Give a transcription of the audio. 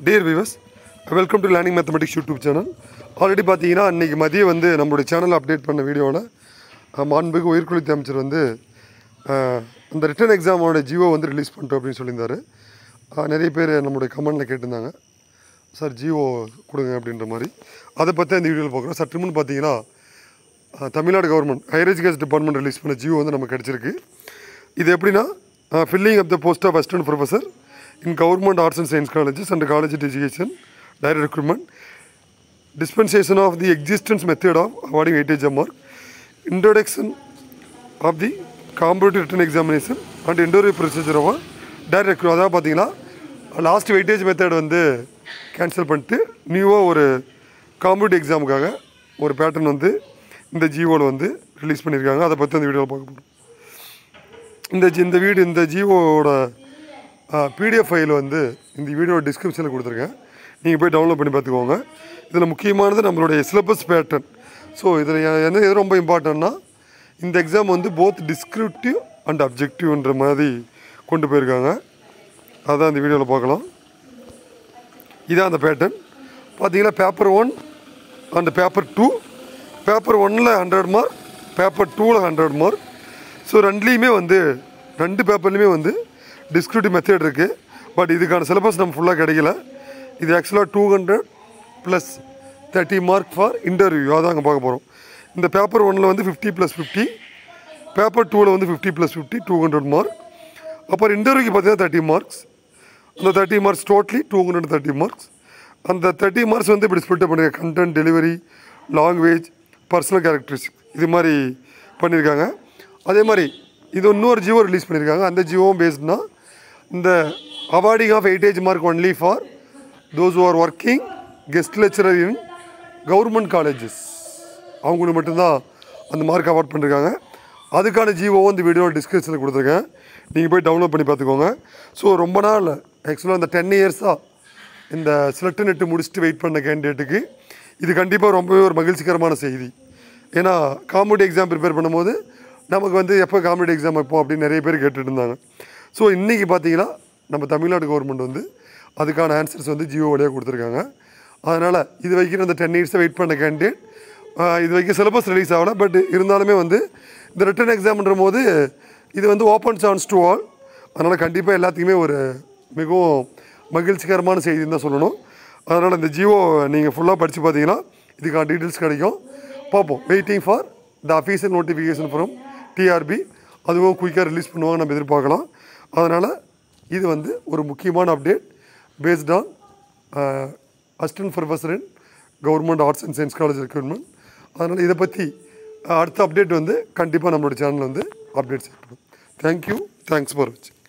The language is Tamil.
Dear viewers welcome to learning mathematics YouTube channel already பார்த்தீங்கன்னா அன்றைக்கி மதியம் வந்து நம்மளுடைய சேனல் அப்டேட் பண்ண வீடியோவில் மாண்புக்கு உயிர்குளித்த அமைச்சர் வந்து அஹ், அந்த ரிட்டன் எக்ஸாமோட ஜியோ வந்து ரிலீஸ் பண்ணிட்டோம் அப்படின்னு சொல்லியிருந்தாரு அஹ், நிறைய பேர் நம்மளுடைய கமெண்டில் கேட்டிருந்தாங்க சார் ஜியோ கொடுங்க அப்படின்ற மாதிரி அதை பற்றி இந்த வீடியோவில் பார்க்குறோம் சற்று முன் பார்த்தீங்கன்னா ah, Tamil Nadu government higher education department release பண்ண ஜியோ வந்து நமக்கு கிடச்சிருக்கு இது எப்படின்னா filling up the post of assistant professor in government arts and science colleges and college education direct recruitment dispensation of the existence method of awarding weightage of mark, introduction of the competitive written examination and interview procedure of a direct recruit. அதாவது பார்த்தீங்கன்னா லாஸ்ட் வெயிட்டேஜ் மெத்தட் வந்து கேன்சல் பண்ணிட்டு நியூவாக ஒரு காம்படிட்டிவ் எக்ஸாமுக்காக ஒரு பேட்டர்ன் வந்து இந்த ஜியோவில் வந்து ரிலீஸ் பண்ணியிருக்காங்க அதை பற்றி அந்த வீடியோவில் பார்க்க போகிறோம் இந்த ஜி- இந்த வீடு இந்த ஜியோவோட பிடிஎஃப் ஃபைல் வந்து இந்த வீடியோ டிஸ்கிரிப்ஷனில் கொடுத்துருக்கேன் நீங்கள் போய் டவுன்லோட் பண்ணி பார்த்துக்கோங்க இதில் முக்கியமானது நம்மளுடைய சிலபஸ் பேட்டர்ன் ஸோ இதில் என்ன எது ரொம்ப இம்பார்ட்டன்னா இந்த எக்ஸாம் வந்து போத் டிஸ்கிரிப்டிவ் அண்ட் அப்ஜெக்டிவ்ன்ற மாதிரி கொண்டு போயிருக்காங்க அதான் இந்த வீடியோவில் பார்க்கலாம் இதான் அந்த பேட்டர்ன் பார்த்தீங்கன்னா paper one and paper two paper ஒன்னில் ஹண்ட்ரட் மார்க் பேப்பர் டூவில் ஹண்ட்ரட் மார்க் ஸோ ரெண்டுலேயுமே வந்து ரெண்டு பேப்பர்லேயுமே வந்து டிஸ்கிரிப்டிவ் மெத்தட் இருக்குது பட் இதுக்கான சிலபஸ் நம்ம ஃபுல்லாக கிடைக்கல இது ஆக்சுவலாக two hundred plus thirty mark for interview அதான் அங்கே பார்க்க போகிறோம் இந்த பேப்பர் ஒன்னில் வந்து ஃபிஃப்டி ப்ளஸ் ஃபிஃப்டி பேப்பர் டூவில் வந்து fifty plus fifty two hundred mark அப்புறம் இன்டர்வியூக்கு பார்த்தீங்கன்னா தேர்ட்டி மார்க்ஸ் அந்த thirty marks totally two hundred thirty marks அந்த தேர்ட்டி மார்க்ஸ் வந்து இப்படி ஸ்பிளிட் பண்ணிருக்காங்க content delivery language personal characteristic இது மாதிரி பண்ணியிருக்காங்க அதே மாதிரி இது இன்னொரு ஜியோ ரிலீஸ் பண்ணியிருக்காங்க அந்த ஜியோவும் பேஸ்ட்னா இந்த awarding of weightage mark only for those who are working guest lecturer in government colleges அவங்களுக்கு மட்டும்தான் அந்த மார்க் அவார்ட் பண்ணியிருக்காங்க அதுக்கான ஜிஓவும் இந்த வீடியோ டிஸ்கிரிப்ஷனில் கொடுத்துருக்கேன் நீங்கள் போய் டவுன்லோட் பண்ணி பார்த்துக்கோங்க ஸோ ரொம்ப நாள் ஆக்சுவலாக இந்த டென் இயர்ஸாக இந்த செலக்ட் நெட்டு முடிச்சுட்டு வெயிட் பண்ண கேண்டிடேட்டுக்கு இது கண்டிப்பாக ரொம்பவே ஒரு மகிழ்ச்சிகரமான செய்தி ஏன்னா காம்படிட்டிவ் எக்ஸாம் ப்ரிப்பேர் பண்ணும்போது நமக்கு வந்து எப்போ காம்படிட்டிவ் எக்ஸாம் வைப்போம் அப்படின்னு நிறைய பேர் கேட்டுட்டு இருந்தாங்க ஸோ இன்றைக்கி பார்த்தீங்கன்னா நம்ம தமிழ்நாடு கவர்மெண்ட் வந்து அதுக்கான ஆன்சர்ஸ் வந்து ஜியோ வழியாக கொடுத்துருக்காங்க அதனால் இது வரைக்கும் இந்த டென் இயர்ஸை வெயிட் பண்ண கேண்டிடேட் இது வரைக்கும் சிலபஸ் ரிலீஸ் ஆகலை பட் இருந்தாலுமே வந்து இந்த ரிட்டன் எக்ஸாம்ன்ற போது இது வந்து ஓப்பன் சான்ஸ் டு ஆல் அதனால் கண்டிப்பாக எல்லாத்துக்குமே ஒரு மிகவும் மகிழ்ச்சிகரமான செய்தின்னு தான் சொல்லணும் அதனால் இந்த ஜியோ நீங்கள் ஃபுல்லாக படித்து பார்த்தீங்கன்னா இதுக்கான டீட்டெயில்ஸ் கிடைக்கும் பார்ப்போம் waiting for the official notification from TRB அதுவும் குயிக்காக ரிலீஸ் பண்ணுவாங்க நம்ம எதிர்பார்க்கலாம் அதனால் இது வந்து ஒரு முக்கியமான update based on assistant professor in government arts and science college recruitment அதனால் இதை பற்றி அடுத்த அப்டேட் வந்து கண்டிப்பாக நம்மளோட சேனல் வந்து அப்டேட் செய்யப்படும் தேங்க்யூ தேங்க்ஸ் ஃபார் வாட்சிங்